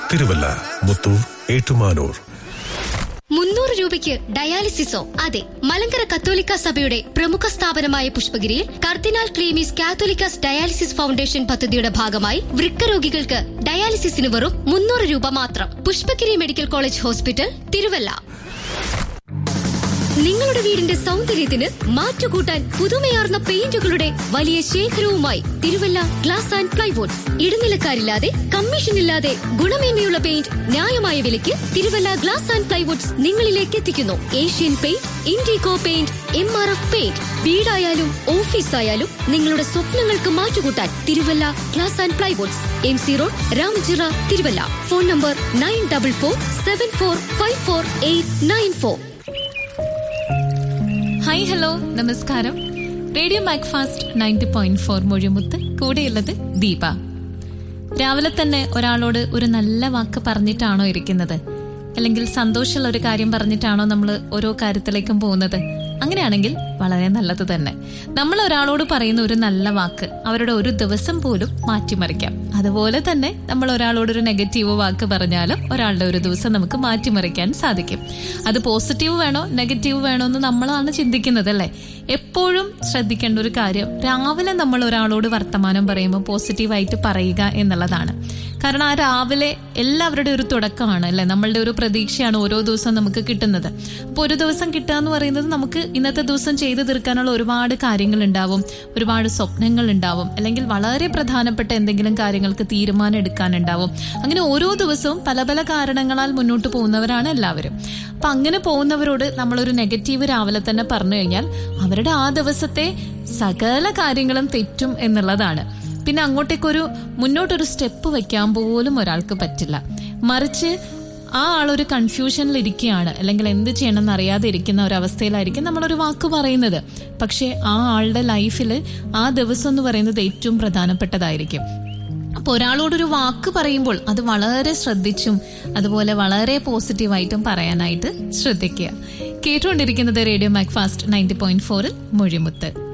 തിരുവല്ല മുത്തൂർ ഏറ്റുമാനൂർ മുന്നൂറ് രൂപയ്ക്ക് ഡയാലിസിസോ അതെ മലങ്കര കത്തോലിക്ക സഭയുടെ പ്രമുഖ സ്ഥാപനമായ പുഷ്പഗിരിയിൽ cardinal Cleemis Catholicos dialysis foundation പദ്ധതിയുടെ ഭാഗമായി വൃക്ക രോഗികൾക്ക് ഡയാലിസിസിന് വെറും മുന്നൂറ് രൂപ മാത്രം Pushpagiri medical college hospital Thiruvalla നിങ്ങളുടെ വീടിന്റെ സൗന്ദര്യത്തിന് മാറ്റുകൂട്ടാൻ പുതുമയാർന്ന പെയിന്റുകളുടെ വലിയ ശേഖരവുമായി തിരുവല്ല ഗ്ലാസ് ആൻഡ് പ്ലൈവുഡ്സ് ഇടനിലക്കാരില്ലാതെ കമ്മീഷനില്ലാതെ ഗുണമേന്മയുള്ള പെയിന്റ് ന്യായമായ വിലയ്ക്ക് തിരുവല്ല ഗ്ലാസ് ആൻഡ് പ്ലൈവുഡ്സ് നിങ്ങളിലേക്ക് എത്തിക്കുന്നു Asian paint Indigo paint M R F paint വീടായാലും ഓഫീസായാലും നിങ്ങളുടെ സ്വപ്നങ്ങൾക്ക് മാറ്റുകൂട്ടാൻ Thiruvalla glass and plywoods M C road Ramachira Thiruvalla phone number nine double four seven four five four eight nine four hi hello നമസ്കാരം radio Macfast ninety point four മൊഴിമുത്ത് കൂടെയുള്ളത് ദീപ രാവിലെ തന്നെ ഒരാളോട് ഒരു നല്ല വാക്ക് പറഞ്ഞിട്ടാണോ ഇരിക്കുന്നത് അല്ലെങ്കിൽ സന്തോഷമുള്ള ഒരു കാര്യം പറഞ്ഞിട്ടാണോ നമ്മൾ ഓരോ കാര്യത്തിലേക്കും പോകുന്നത് അങ്ങനെയാണെങ്കിൽ വളരെ നല്ലത് തന്നെ നമ്മൾ ഒരാളോട് പറയുന്ന ഒരു നല്ല വാക്ക് അവരുടെ ഒരു ദിവസം പോലും മാറ്റിമറിക്കാം അതുപോലെ തന്നെ നമ്മൾ ഒരാളോട് ഒരു നെഗറ്റീവ് വാക്ക് പറഞ്ഞാലും ഒരാളുടെ ഒരു ദിവസം നമുക്ക് മാറ്റിമറിക്കാൻ സാധിക്കും അത് പോസിറ്റീവ് വേണോ നെഗറ്റീവ് വേണോ എന്ന് നമ്മളാണ് ചിന്തിക്കുന്നത് അല്ലേ എപ്പോഴും ശ്രദ്ധിക്കേണ്ട ഒരു കാര്യം രാവിലെ നമ്മൾ ഒരാളോട് വർത്തമാനം പറയുമ്പോൾ പോസിറ്റീവായിട്ട് പറയുക എന്നുള്ളതാണ് കാരണം ആ രാവിലെ എല്ലാവരുടെ ഒരു തുടക്കമാണ് അല്ലെ നമ്മളുടെ ഒരു പ്രതീക്ഷയാണ് ഓരോ ദിവസവും നമുക്ക് കിട്ടുന്നത് അപ്പോൾ ഒരു ദിവസം കിട്ടുക എന്ന് പറയുന്നത് നമുക്ക് ഇന്നത്തെ ദിവസം ചെയ്തു തീർക്കാനുള്ള ഒരുപാട് കാര്യങ്ങൾ ഉണ്ടാവും ഒരുപാട് സ്വപ്നങ്ങൾ ഉണ്ടാവും അല്ലെങ്കിൽ വളരെ പ്രധാനപ്പെട്ട എന്തെങ്കിലും കാര്യങ്ങൾക്ക് തീരുമാനം എടുക്കാനുണ്ടാവും അങ്ങനെ ഓരോ ദിവസവും പല പല കാരണങ്ങളാൽ മുന്നോട്ട് പോകുന്നവരാണ് എല്ലാവരും അപ്പൊ അങ്ങനെ പോകുന്നവരോട് നമ്മളൊരു നെഗറ്റീവ് രാവിലെ തന്നെ പറഞ്ഞു കഴിഞ്ഞാൽ അവരുടെ ആ ദിവസത്തെ സകല കാര്യങ്ങളും തെറ്റും എന്നുള്ളതാണ് പിന്നെ അങ്ങോട്ടേക്കൊരു മുന്നോട്ടൊരു സ്റ്റെപ്പ് വെക്കാൻ പോലും ഒരാൾക്ക് പറ്റില്ല മറിച്ച് ആ ആളൊരു കൺഫ്യൂഷനിൽ ഇരിക്കുകയാണ് അല്ലെങ്കിൽ എന്ത് ചെയ്യണം എന്ന് അറിയാതെ ഇരിക്കുന്ന ഒരു അവസ്ഥയിലായിരിക്കും നമ്മളൊരു വാക്ക് പറയുന്നത് പക്ഷേ ആ ആളുടെ ലൈഫിൽ ആ ദിവസം എന്ന് പറയുന്നത് ഏറ്റവും പ്രധാനപ്പെട്ടതായിരിക്കും അപ്പോൾ ഒരാളോടൊരു വാക്ക് പറയുമ്പോൾ അത് വളരെ ശ്രദ്ധിച്ചും അതുപോലെ വളരെ പോസിറ്റീവായിട്ടും പറയാനായിട്ട് ശ്രദ്ധിക്കുക കേട്ടുകൊണ്ടിരിക്കുന്നത് റേഡിയോ മാക്ഫാസ്റ്റ് നയൻറ്റി പോയിന്റ് ഫോറിൽ മൊഴിമുത്ത്